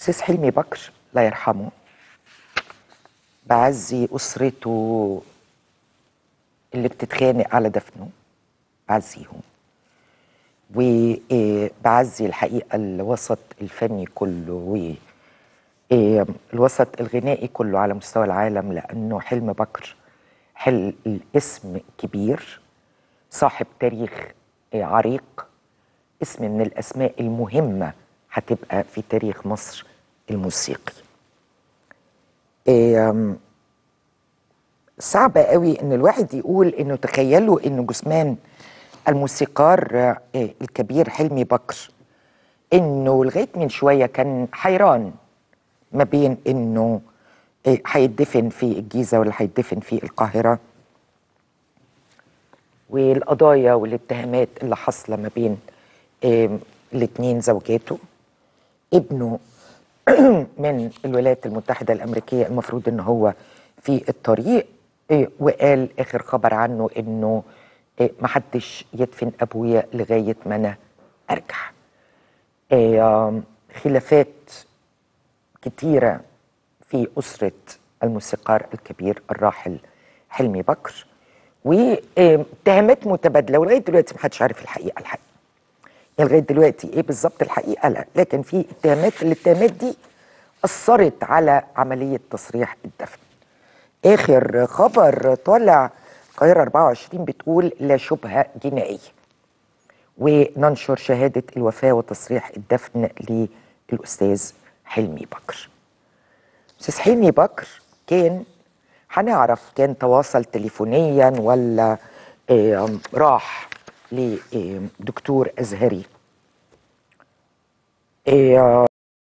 سيس حلمي بكر الله يرحمه بعزي أسرته اللي بتتخانق على دفنه بعزيهم وبعزي الحقيقة الوسط الفني كله والوسط الغنائي كله على مستوى العالم لأنه حلم بكر حل الاسم كبير صاحب تاريخ عريق اسم من الأسماء المهمة هتبقى في تاريخ مصر الموسيقي صعب قوي ان الواحد يقول انه تخيلوا انه جثمان الموسيقار الكبير حلمي بكر انه لغايه من شويه كان حيران ما بين انه هيدفن في الجيزه ولا هيدفن في القاهره والقضايا والاتهامات اللي حاصله ما بين الاثنين زوجاته ابنه من الولايات المتحدة الأمريكية المفروض أنه هو في الطريق وقال آخر خبر عنه أنه محدش يدفن أبويا لغاية ما أنا أرجع خلافات كتيرة في أسرة الموسيقار الكبير الراحل حلمي بكر واتهامات متبادلة ولغاية دلوقتي محدش عارف الحقيقة الحقيقة لغايه دلوقتي ايه بالظبط الحقيقه لا لكن في اتهامات الاتهامات دي اثرت على عمليه تصريح الدفن اخر خبر طالع القاهره 24 بتقول لا شبهه جنائيه وننشر شهاده الوفاه وتصريح الدفن للاستاذ حلمي بكر استاذ حلمي بكر كان هنعرف كان تواصل تليفونيا ولا راح لدكتور ازهري